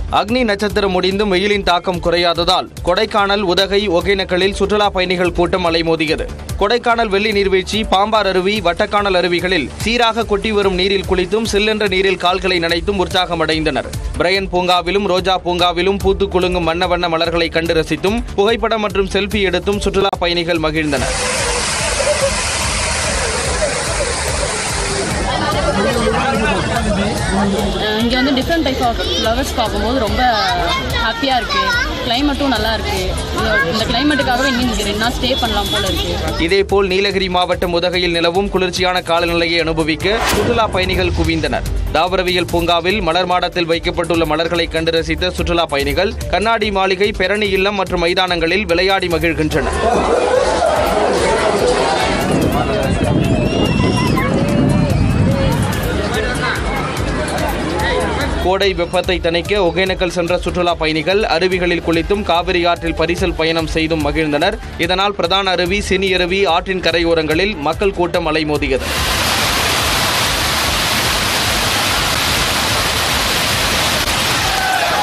அக்னி நட்சத்திரம் முடிந்தும் வெயிலின் தாக்கம் குறையாததால் கொடைக்கானல் உதகை ஒகேனக்கலில் சுற்றுலா பயணிகள் கூட்டம் அலைமோதியது கொடைக்கானல் வெள்ளி நீர்வீழ்ச்சி பாம்பார் அருவி வட்டக்கானல் அருவிகளில் சீராக கொட்டி வரும் நீரில் குளித்தும் சில்லென்ற நீரில் கால்களை நனைத்தும் உற்சாகமடைந்தனர் பிரையன் பூங்காவிலும் ரோஜா பூங்காவிலும் பூத்து குலுங்கும் வண்ண வண்ண மலர்களை கண்டு ரசித்தும் புகைப்படம் மற்றும் செல்ஃபி எடுத்தும் சுற்றுலா பயணிகள் மகிழ்ந்தனர் இங்கே வந்து டிஃப்ரெண்ட் டைப் ஆஃப் ஃப்ளவர்ஸ் பார்க்கும்போது ரொம்ப ஹாப்பியாக இருக்குது கிளைமேட்டும் நல்லா இருக்குது இந்த கிளைமேட்டுக்காகவே இன்னும் இங்கே ரெண்டு நாள் ஸ்டே பண்ணலாம் போல இருக்குது இதேபோல் நீலகிரி மாவட்டம் உதகையில் நிலவும் குளிர்ச்சியான காலநிலையை அனுபவிக்க சுற்றுலா பயணிகள் குவிந்தனர் தாவரவியல் பூங்காவில் மலர் மாடத்தில் வைக்கப்பட்டுள்ள மலர்களை கண்டு ரசித்த சுற்றுலா பயணிகள் கண்ணாடி மாளிகை பெரணி இல்லம் மற்றும் மைதானங்களில் விளையாடி மகிழ்கின்றனர் கோடை வெப்பத்தை தணிக்க ஒகேனக்கல் சென்ற சுற்றுலா பயணிகள் அருவிகளில் குளித்தும் காவிரி ஆற்றில் பரிசல் பயணம் செய்தும் மகிழ்ந்தனர் இதனால் பிரதான அருவி சினி அருவி ஆற்றின் கரையோரங்களில் மக்கள் கூட்டம் அலைமோதியது